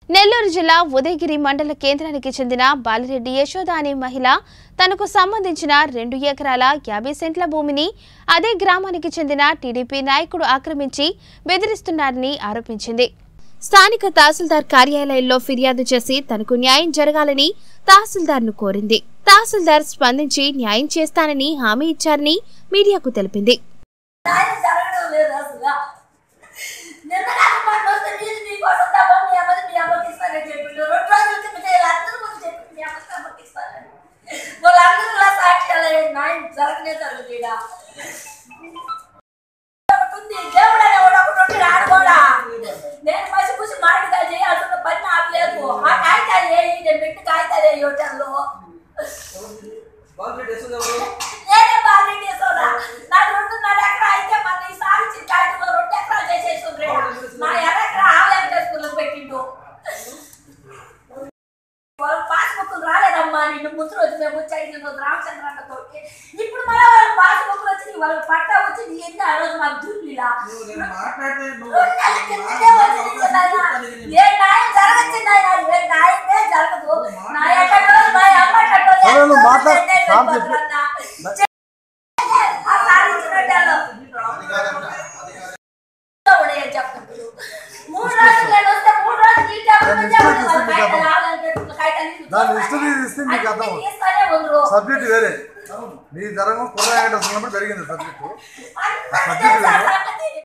నెల్లూరు జిల్లా ఉదయగిరి మండల కేంద్రానికి చెందిన బాలిరెడ్డి యశోద అనే మహిళ తనకు సంబంధించిన రెండు ఎకరాల యాభై సెంట్ల భూమిని అదే గ్రామానికి చెందిన టీడీపీ నాయకుడు ఆక్రమించి బెదిరిస్తున్నారని ఆరోపించింది స్థానిక తహసీల్దార్ కార్యాలయంలో ఫిర్యాదు చేసి తనకు న్యాయం జరగాలని తహసీల్దార్ను కోరింది తహసీల్దార్ స్పందించి న్యాయం చేస్తానని హామీ ఇచ్చారని మీడియాకు తెలిపింది న్యాయం జరగడం లేదు అసలు నిన్న నాకు మొన్న వస్తే నేను నీకోసం తప్ప మీ అమ్మది మీ అమ్మకి ఇస్తానని చెప్పిండు రెండు రోజుల కింద అందరూ ముందు చెప్పిండు మీ అమ్మకి అమ్మకి ఇస్తానని వాళ్ళందరూ ఇలా సాక్ష్యాలు న్యాయం జరగనే జరుగుతుంది ఈడ. ఒకటి ఉంది దేవుడు అనేవాడు ఒకటి ఉండి రాడు కూడా నేను మసి పూసి మామిడిగా చేయాల్సిన పని నాకు లేదు ఆ కాగితాలు వేయి నేను పెట్టి కాగితాలు వేయి హోటల్లో నేనే బాగా సోదా నాకు రెండున్నర ఎకరా అయితే మన ఈసారి ఇచ్చిన కాగితంలో రెండు ఎకరాలు చేసేసి నా ఎకరా ఆలయం చేసుకుని పెట్టిండు వాళ్ళ పాస్బుక్లు రాలేదమ్మా నిన్ను ముందు రోజు మేము వచ్చి ఐదు రోజు రామచంద్రన్నతో ఇప్పుడు మళ్ళీ వాళ్ళ పాస్బుక్లు వచ్చి వాళ్ళ పట్టా వచ్చి నీ ఎన్ని ఆ రోజు మాకు దుర్మిలా ఏ న్యాయం జరగచ్చు నాయన ఏ న్యాయమే జరగదు నా ఎక్కడో మా అమ్మ ఎక్కడో సరే, నువ్వు మాట్లాడు. సార్ చెప్పు. ఆ సార్ ఇచ్చినట్టు ఉన్నాయని చెప్తున్నాడు. మూడు రోజులు నేను వస్తే మూడు రోజులు ఈ టైంలో దాని నుంచే హిస్టరీ వాళ్ళు తీస్తే బయట మీకు రావాలని చెప్పి కాగితాలు ఇచ్చి దాని హిస్టరీ తీస్తే మీకు అన్ని అర్థం తీస్తానే ఉండరు. సబ్జెక్ట్ వేరే నీ జరగం కుర్ర వెంకటేశ్వర జరిగింది సబ్జెక్టు అంతా తెలుసా సంగతి?